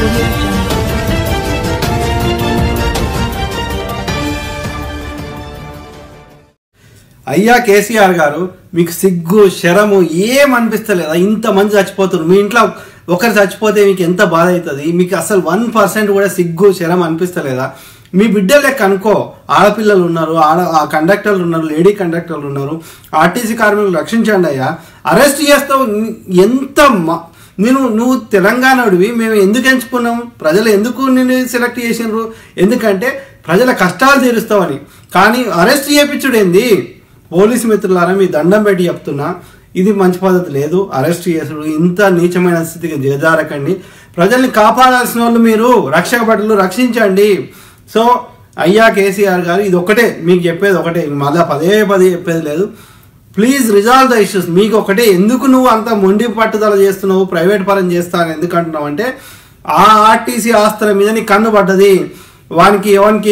audio jungle. అయ్యా కేసీఆర్ గారు మీకు సిగ్గు శరము ఏం అనిపిస్తలేదా ఇంతమంది చచ్చిపోతున్నారు మీ ఇంట్లో ఒకరు చచ్చిపోతే మీకు ఎంత బాధ అవుతుంది మీకు అసలు వన్ పర్సెంట్ కూడా సిగ్గు శరం అనిపిస్తలేదా మీ బిడ్డలు లెక్క అనుకో ఆడపిల్లలు ఉన్నారు ఆడ ఆ కండక్టర్లు ఉన్నారు లేడీ కండక్టర్లు ఉన్నారు ఆర్టీసీ కార్మికులు రక్షించండి అయ్యా అరెస్ట్ చేస్తావు ఎంత మ- నేను నువ్వు తెలంగాణడివి మేము ఎందుకు ఎంచుకున్నాం ప్రజలు ఎందుకు నిన్ను సెలెక్ట్ చేసినారు ఎందుకంటే ప్రజల కష్టాలు తీరుస్తావని కానీ అరెస్ట్ చేయించుడు ఏంది పోలీసు మిత్రులారా మీ దండం పెట్టి చెప్తున్నా ఇది మంచి పద్ధతి లేదు అరెస్ట్ చేసుడు ఇంత నీచమైన స్థితికి దిగజారకండి ప్రజల్ని కాపాడాల్సిన వాళ్ళు మీరు రక్షక భటులు రక్షించండి సో అయ్యా కేసీఆర్ గారు ఇది ఒకటే మీకు చెప్పేది ఒకటే మళ్ళా పదే పదే చెప్పేది లేదు ప్లీజ్ రిజాల్వ్ ద ఇష్యూస్ మీకు ఒకటే ఎందుకు నువ్వు అంత మొండి పట్టుదల చేస్తున్నావు ప్రైవేట్ పరం చేస్తాను ఎందుకు అంటున్నావు అంటే ఆ ఆర్టీసీ ఆస్తుల మీద నీ కన్ను పడ్డది వానికి ఎవరికి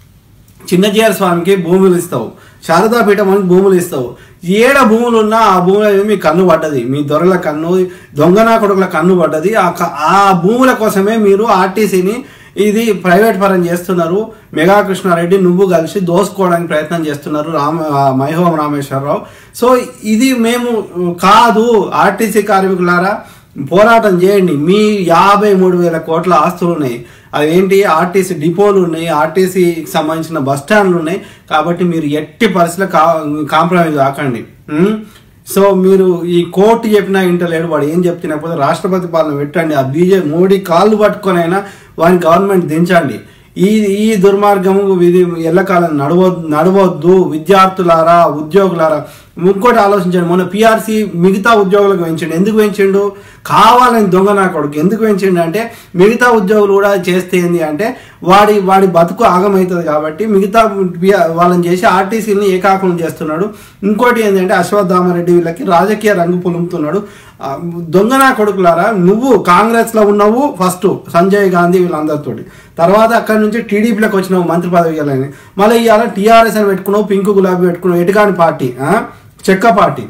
చిన్నజీఆర్ స్వామికి భూములు ఇస్తావు శారదాపీఠం అని భూములు ఇస్తావు ఏడ భూములు ఉన్నా ఆ భూముల మీద మీ కన్ను పడ్డది మీ దొరల కన్ను దొంగనా కొడుకుల కన్ను పడ్డది ఆ క- ఆ భూముల కోసమే మీరు ఆర్టీసీని ఇది ప్రైవేట్ పరం చేస్తున్నారు మెగా కృష్ణారెడ్డి నువ్వు కలిసి దోసుకోవడానికి ప్రయత్నం చేస్తున్నారు రామ ఆ, మైహోం రామేశ్వరరావు సో ఇది మేము కాదు ఆర్టీసీ కార్మికులారా పోరాటం చేయండి మీ యాభై మూడు వేల కోట్ల ఆస్తులు ఉన్నాయి అవేంటి ఆర్టీసీ డిపోలు ఉన్నాయి ఆర్టీసీకి సంబంధించిన బస్ స్టాండ్లు ఉన్నాయి కాబట్టి మీరు ఎట్టి పరిస్థితుల్లో కా కాంప్రమైజ్ కాకండి ఉం? సో మీరు ఈ కోర్టు చెప్పినా ఇంటలేడు వాడు ఏం చెప్తున్నప్పుడు రాష్ట్రపతి పాలన పెట్టండి ఆ బీజేపీ మోడీ కాళ్ళు పట్టుకొని అయినా వాని గవర్నమెంట్ దించండి ఈ ఈ దుర్మార్గము ఇది ఎల్లకాలం నడవ నడవద్దు విద్యార్థులారా ఉద్యోగులారా ఇంకోటి ఆలోచించండి మొన్న పిఆర్సీ మిగతా ఉద్యోగులకు పెంచండి ఎందుకు పెంచిండు కావాలని దొంగ నా కొడుకు ఎందుకు పెంచిండు అంటే మిగతా ఉద్యోగులు కూడా చేస్తే ఏంది అంటే వాడి వాడి బతుకు ఆగమవుతుంది కాబట్టి మిగతా PR వాళ్ళని చేసి ఆర్టీసీని ఏకాకులం చేస్తున్నాడు ఇంకోటి ఏంటంటే అశ్వత్థామరెడ్డి వీళ్ళకి రాజకీయ రంగు పులుముతున్నాడు ఆ, దొంగ నా కొడుకులారా నువ్వు కాంగ్రెస్ లో ఉన్నావు ఫస్ట్ సంజయ్ గాంధీ వీళ్ళందరితోటి తర్వాత అక్కడి నుంచి టీడీపీలోకి వచ్చినావు మంత్రి పదవి ఇవ్వాలని మళ్ళీ ఇవాళ టీఆర్ఎస్ అని పెట్టుకున్నావు పింక్ గులాబీ పెట్టుకున్నావు ఎటుకాని పార్టీ ఆ? చెక్క పార్టీ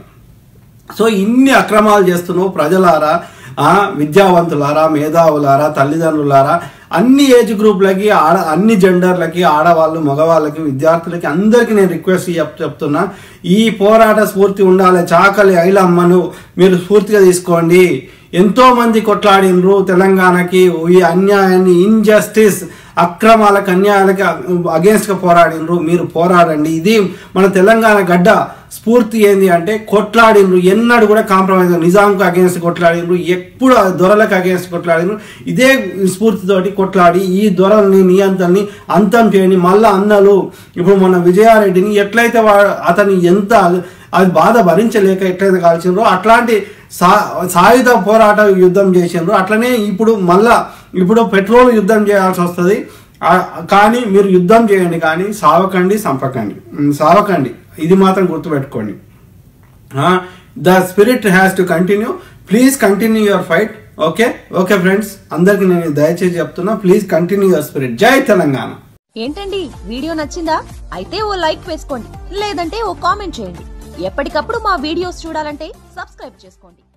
సో ఇన్ని అక్రమాలు చేస్తున్నావు ప్రజలారా ఆ, విద్యావంతులారా మేధావులారా తల్లిదండ్రులారా అన్ని ఏజ్ గ్రూప్లకి ఆడ అన్ని జెండర్లకి ఆడవాళ్ళు మగవాళ్ళకి విద్యార్థులకి అందరికీ నేను రిక్వెస్ట్ చెప్ చెప్తున్నా ఈ పోరాట స్ఫూర్తి ఉండాలి చాకలి ఐలమ్మను మీరు స్ఫూర్తిగా తీసుకోండి ఎంతో మంది కొట్లాడినరు తెలంగాణకి ఈ అన్యాయాన్ని ఇన్జస్టిస్ అక్రమాలకు అన్యాయాలకి అగేన్స్ట్గా పోరాడినరు మీరు పోరాడండి ఇది మన తెలంగాణ గడ్డ స్ఫూర్తి ఏంది అంటే కొట్లాడినరు ఎన్నడూ కూడా కాంప్రమైజ్ నిజాంకు అగేన్స్ట్ కొట్లాడినరు ఎప్పుడు ఆ దొరలకు అగేన్స్ట్ కొట్లాడినరు ఇదే స్ఫూర్తితోటి కొట్లాడి ఈ దొరల్ని నియంత్రణని అంతం చేయండి మళ్ళా అన్నలు ఇప్పుడు మన విజయారెడ్డిని ఎట్లయితే వా అతని ఎంత అది బాధ భరించలేక ఎట్లయితే కాల్చిండ్రో అట్లాంటి సా సాయుధ పోరాట యుద్ధం చేసిండ్రు అట్లనే ఇప్పుడు మళ్ళా ఇప్పుడు పెట్రోల్ యుద్ధం చేయాల్సి వస్తుంది ఆ, కానీ మీరు యుద్ధం చేయండి కానీ సావకండి చంపకండి ఉమ్, సావకండి ఇది మాత్రం గుర్తుపెట్టుకోండి the spirit has to continue please continue your fight okay okay friends అందరికి నేను దయచేసి చెప్తున్నా ప్లీజ్ కంటిన్యూ యువర్ స్పిరిట్ జై తెలంగాణ ఏంటండి వీడియో నచ్చిందా అయితే ఓ లైక్ వేసుకోండి లేదంటే ఓ కామెంట్ చేయండి ఎప్పటికప్పుడు మా వీడియోస్ చూడాలంటే సబ్స్క్రైబ్ చేసుకోండి